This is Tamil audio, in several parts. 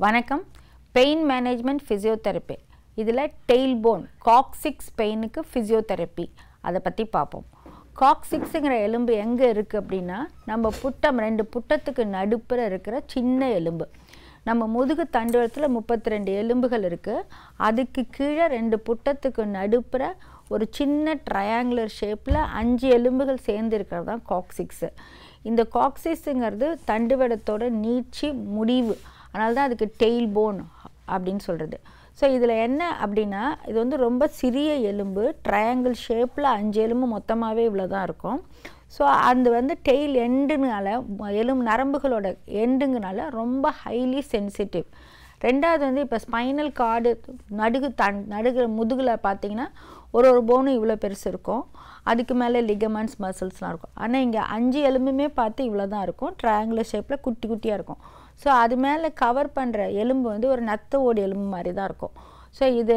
வணக்கம் பெயின் மேனேஜ்மெண்ட் ஃபிசியோதெரப்பி இதில் டெயில் போன் காக்சிக்ஸ் பெயினுக்கு ஃபிசியோதெரப்பி அதை பற்றி பார்ப்போம் காக்சிக்ஸுங்கிற எலும்பு எங்கே இருக்குது அப்படின்னா நம்ம புட்டம் ரெண்டு புட்டத்துக்கு நடுப்புற இருக்கிற சின்ன எலும்பு நம்ம முதுகு தண்டுவளத்தில் முப்பத்தி ரெண்டு எலும்புகள் இருக்குது அதுக்கு கீழே ரெண்டு புட்டத்துக்கு நடுப்புற ஒரு சின்ன ட்ரையாங்குலர் ஷேப்பில் அஞ்சு எலும்புகள் சேர்ந்து இருக்கிறது தான் காக்சிக்ஸு இந்த காக்சிக்ஸுங்கிறது தண்டுவடத்தோட நீட்சி முடிவு அதனால தான் அதுக்கு டெயில் போன் அப்படின்னு சொல்கிறது ஸோ இதில் என்ன அப்படின்னா இது வந்து ரொம்ப சிறிய எலும்பு ட்ரையாங்கிள் ஷேப்பில் அஞ்சு எலும்பு மொத்தமாகவே இவ்வளோ தான் இருக்கும் ஸோ அது வந்து டெயில் எண்டுனால எலும்பு நரம்புகளோட எண்டுங்கனால ரொம்ப ஹைலி சென்சிட்டிவ் ரெண்டாவது வந்து இப்போ ஸ்பைனல் கார்டு நடுகு தன் நடுகு முதுகில் பார்த்தீங்கன்னா ஒரு ஒரு போனும் இவ்வளோ பெருசு இருக்கும் அதுக்கு மேலே லிகமெண்ட்ஸ் மசில்ஸ்லாம் இருக்கும் ஆனால் இங்கே அஞ்சு எலும்புமே பார்த்து இவ்வளோ தான் இருக்கும் ட்ரையாங்குலர் ஷேப்பில் குட்டி குட்டியாக இருக்கும் ஸோ அது மேலே கவர் பண்ணுற எலும்பு வந்து ஒரு நத்த ஓடு எலும்பு மாதிரி தான் இருக்கும் ஸோ இது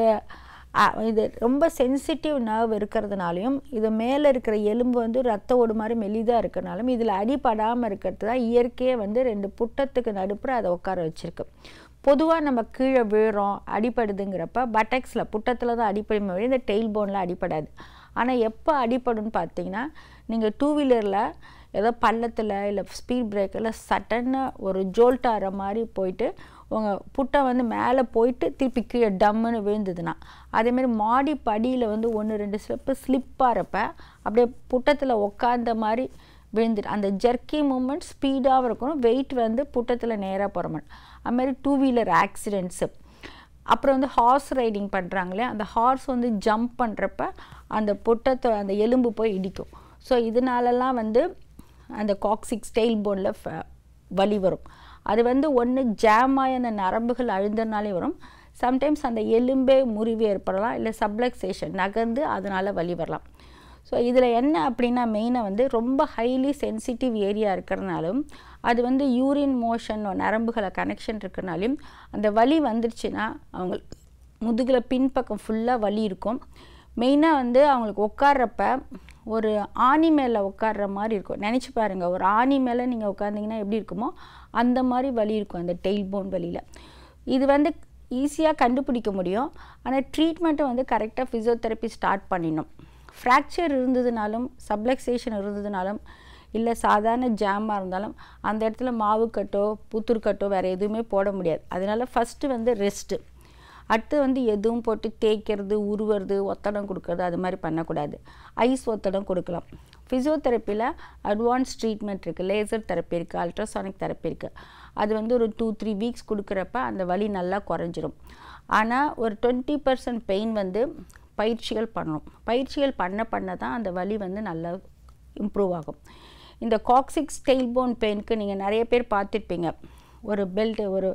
இது ரொம்ப சென்சிட்டிவ் நர்வ் இருக்கிறதுனாலையும் இது மேலே இருக்கிற எலும்பு வந்து ரத்த ஓடு மாதிரி மெலிதாக இருக்கிறனாலும் இதில் அடிபடாமல் இருக்கிறது தான் இயற்கையே வந்து ரெண்டு புட்டத்துக்கு நடுப்புற அதை உட்கார வச்சுருக்கு பொதுவாக நம்ம கீழே விழுறோம் அடிப்படுதுங்கிறப்ப பட்டக்ஸில் புட்டத்தில் தான் அடிப்படும் வழி இந்த டெயில் போனில் அடிப்படாது ஆனால் எப்போ அடிப்படும்னு பார்த்தீங்கன்னா நீங்கள் டூ வீலரில் ஏதோ பள்ளத்தில் இல்லை ஸ்பீட் பிரேக்கரில் சட்டன்னு ஒரு ஜோல்ட் ஆகிற மாதிரி போயிட்டு உங்கள் புட்டை வந்து மேலே போயிட்டு திருப்பி கீழே டம்முன்னு விழுந்ததுன்னா அதேமாரி மாடி படியில் வந்து ஒன்று ரெண்டு ஸ்டெப்பு ஸ்லிப் ஆகிறப்ப அப்படியே புட்டத்தில் உட்காந்த மாதிரி விழுந்துட்டு அந்த ஜெர்க்கி மூமெண்ட் ஸ்பீடாகவும் இருக்கணும் வெயிட் வந்து புட்டத்தில் நேராக போகிற மாதிரி அதுமாதிரி டூ வீலர் ஆக்சிடெண்ட்ஸு அப்புறம் வந்து ஹார்ஸ் ரைடிங் பண்ணுறாங்களே அந்த ஹார்ஸ் வந்து ஜம்ப் பண்ணுறப்ப அந்த புட்டத்தை அந்த எலும்பு போய் இடிக்கும் ஸோ இதனாலலாம் வந்து அந்த காக்சிக் ஸ்டெயில் போனில் வலி வரும் அது வந்து ஒன்று ஜாமாய் அந்த நரம்புகள் அழுந்தனாலே வரும் சம்டைம்ஸ் அந்த எலும்பே முறிவு ஏற்படலாம் இல்லை சப்ளக்சேஷன் நகர்ந்து அதனால் வலி வரலாம் ஸோ இதில் என்ன அப்படின்னா மெயினாக வந்து ரொம்ப ஹைலி சென்சிட்டிவ் ஏரியா இருக்கிறனாலும் அது வந்து யூரின் மோஷன் நரம்புகளை கனெக்ஷன் இருக்கிறனாலையும் அந்த வலி வந்துருச்சுன்னா அவங்களுக்கு முதுகில் பின்பக்கம் ஃபுல்லாக வலி இருக்கும் மெயினாக வந்து அவங்களுக்கு உட்கார்றப்ப ஒரு ஆணி மேலே உட்கார்ற மாதிரி இருக்கும் நினச்சி பாருங்கள் ஒரு ஆணி மேலே நீங்கள் உட்காந்திங்கன்னா எப்படி இருக்குமோ அந்த மாதிரி வலி இருக்கும் அந்த டெயில் போன் வலியில் இது வந்து ஈஸியாக கண்டுபிடிக்க முடியும் ஆனால் ட்ரீட்மெண்ட்டை வந்து கரெக்டாக ஃபிசியோதெரப்பி ஸ்டார்ட் பண்ணிடணும் ஃப்ராக்சர் இருந்ததுனாலும் சப்ளக்சேஷன் இருந்ததுனாலும் இல்லை சாதாரண ஜாமாக இருந்தாலும் அந்த இடத்துல மாவு கட்டோ புத்தூர் கட்டோ வேறு எதுவுமே போட முடியாது அதனால் ஃபஸ்ட்டு வந்து ரெஸ்ட்டு அடுத்து வந்து எதுவும் போட்டு தேய்க்கிறது உருவுறது ஒத்தடம் கொடுக்கறது அது மாதிரி பண்ணக்கூடாது ஐஸ் ஒத்தடம் கொடுக்கலாம் ஃபிசியோதெரப்பியில் அட்வான்ஸ் ட்ரீட்மெண்ட் இருக்குது லேசர் தெரப்பி இருக்குது அல்ட்ராசானிக் தெரப்பி இருக்குது அது வந்து ஒரு டூ த்ரீ வீக்ஸ் கொடுக்குறப்ப அந்த வலி நல்லா குறைஞ்சிரும் ஆனால் ஒரு டுவெண்ட்டி பர்சன்ட் பெயின் வந்து பயிற்சிகள் பண்ணணும் பயிற்சிகள் பண்ண பண்ண தான் அந்த வலி வந்து நல்லா இம்ப்ரூவ் ஆகும் இந்த காக்சிக் ஸ்டெயில் போன் பெயினுக்கு நீங்கள் நிறைய பேர் பார்த்துருப்பீங்க ஒரு பெல்ட் ஒரு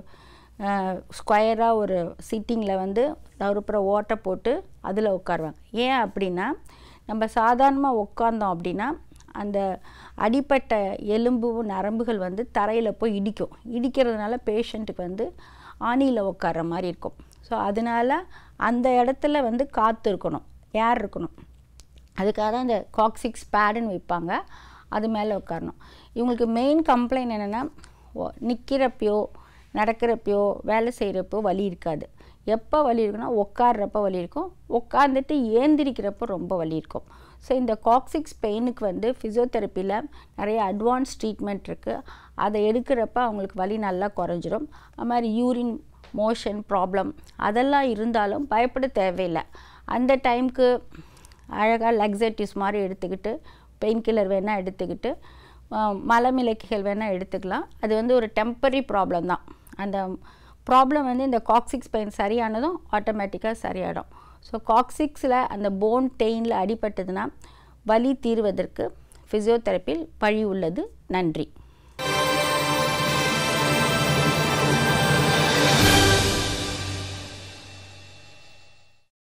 ஸ்கொயராக ஒரு சீட்டிங்கில் வந்து நறுப்புற ஓட்டை போட்டு அதில் உட்காருவாங்க ஏன் அப்படின்னா நம்ம சாதாரணமாக உட்காந்தோம் அப்படின்னா அந்த அடிப்பட்ட எலும்பு நரம்புகள் வந்து தரையில் போய் இடிக்கும் இடிக்கிறதுனால பேஷண்ட்டுக்கு வந்து ஆணியில் உட்கார்ற மாதிரி இருக்கும் ஸோ அதனால் அந்த இடத்துல வந்து காற்று இருக்கணும் ஏர் இருக்கணும் அதுக்காக தான் இந்த காக்சிக்ஸ் பேடுன்னு வைப்பாங்க அது மேலே உட்காரணும் இவங்களுக்கு மெயின் கம்ப்ளைண்ட் என்னென்னா நிற்கிறப்பையோ நடக்கிறப்பையோ வேலை செய்கிறப்போ வலி இருக்காது எப்போ வலி இருக்குன்னா உட்காடுறப்ப வலி இருக்கும் உட்காந்துட்டு ஏந்திரிக்கிறப்போ ரொம்ப வலி இருக்கும் ஸோ இந்த காக்சிக்ஸ் பெயினுக்கு வந்து ஃபிசியோதெரப்பியில் நிறைய அட்வான்ஸ் ட்ரீட்மெண்ட் இருக்குது அதை எடுக்கிறப்ப அவங்களுக்கு வலி நல்லா குறைஞ்சிரும் அது மாதிரி யூரின் மோஷன் ப்ராப்ளம் அதெல்லாம் இருந்தாலும் பயப்பட தேவையில்லை அந்த டைமுக்கு அழகாக லக்ஸட்டிஸ் மாதிரி எடுத்துக்கிட்டு பெயின் கில்லர் வேணால் எடுத்துக்கிட்டு மலமிளக்கிகள் வேணால் எடுத்துக்கலாம் அது வந்து ஒரு டெம்பரரி ப்ராப்ளம் தான் அந்த ப்ராப்ளம் வந்து இந்த காக்சிக்ஸ் பெயின் சரியானதும் ஆட்டோமேட்டிக்காக சரியாயிடும் ஸோ காக்சிக்ஸில் அந்த போன் டெயினில் அடிபட்டதுன்னா வலி தீர்வதற்கு ஃபிசியோதெரப்பியில் வழி உள்ளது நன்றி